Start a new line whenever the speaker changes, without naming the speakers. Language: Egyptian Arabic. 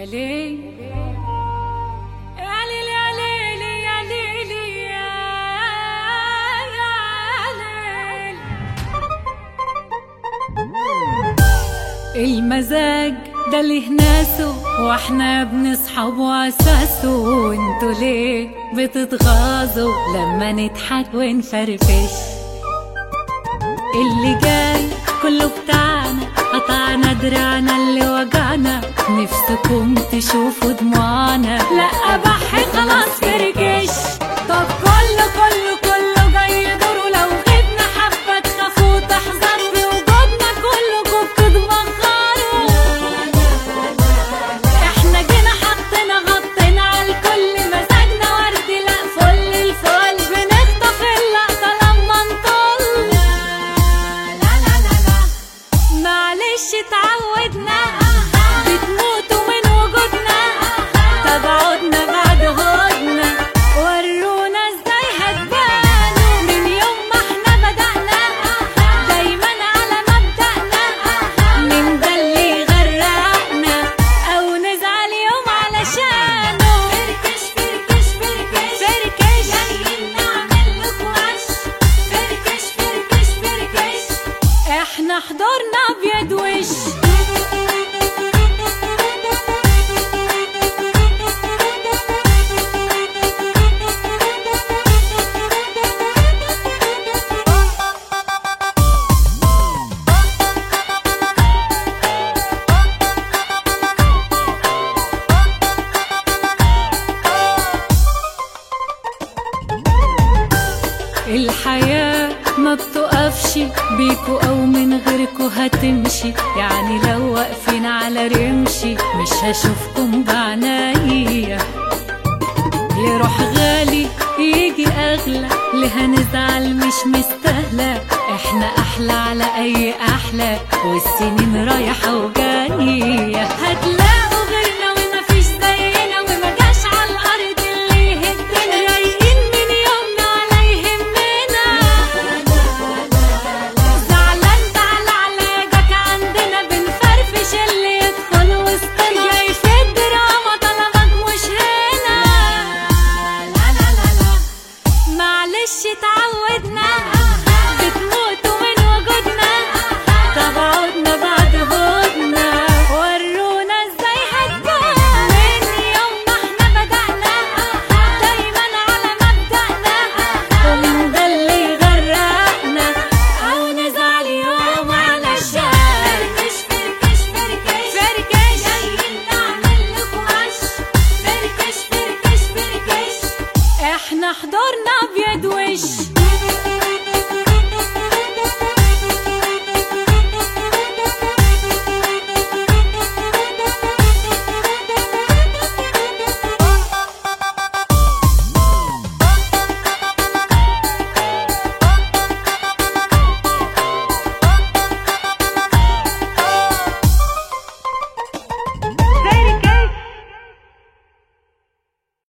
يا ليل يا ليل يا ليل يا ليل يا ليل المزاج ده له ناسه واحنا بنصحى واساسه وانتوا ليه بتتغاظوا لما نضحك ونفرفش اللي جاي كله بتاعنا قطعنا دراعنا اللي وجعنا نفسكم تشوفوا دموعنا لا بحي خلاص فركش طب كله كله كله جاي يدور لو غبنا حبة تخافوا تحذروا بوجودنا كلكم بتتبخروا احنا جينا حطينا غطينا على الكل مزاجنا ورد لا فل الفل بنخطف اللقطة لما نطل لا لا لا لا معلش اتعودنا بتموتوا من وجودنا طب عدنا بعد هدنا ورونا ازاي هتبانوا من يوم ما احنا بدأنا دايما على مبدأنا من ده اللي يغرقنا او نزعل يوم علشانه فركش فركش فركش فركش جايين نعمل لك وش فركش فركش فركش احنا حضرنا ابيض وش الحياة ما بتقفش بيكو أو من غيركو هتمشي يعني لو واقفين على رمشي مش هشوفكم بعناية ليه روح غالي يجي أغلى ليه هنزعل مش مستاهلة احنا أحلى على أي أحلى والسنين رايحة وجاية هتلاقي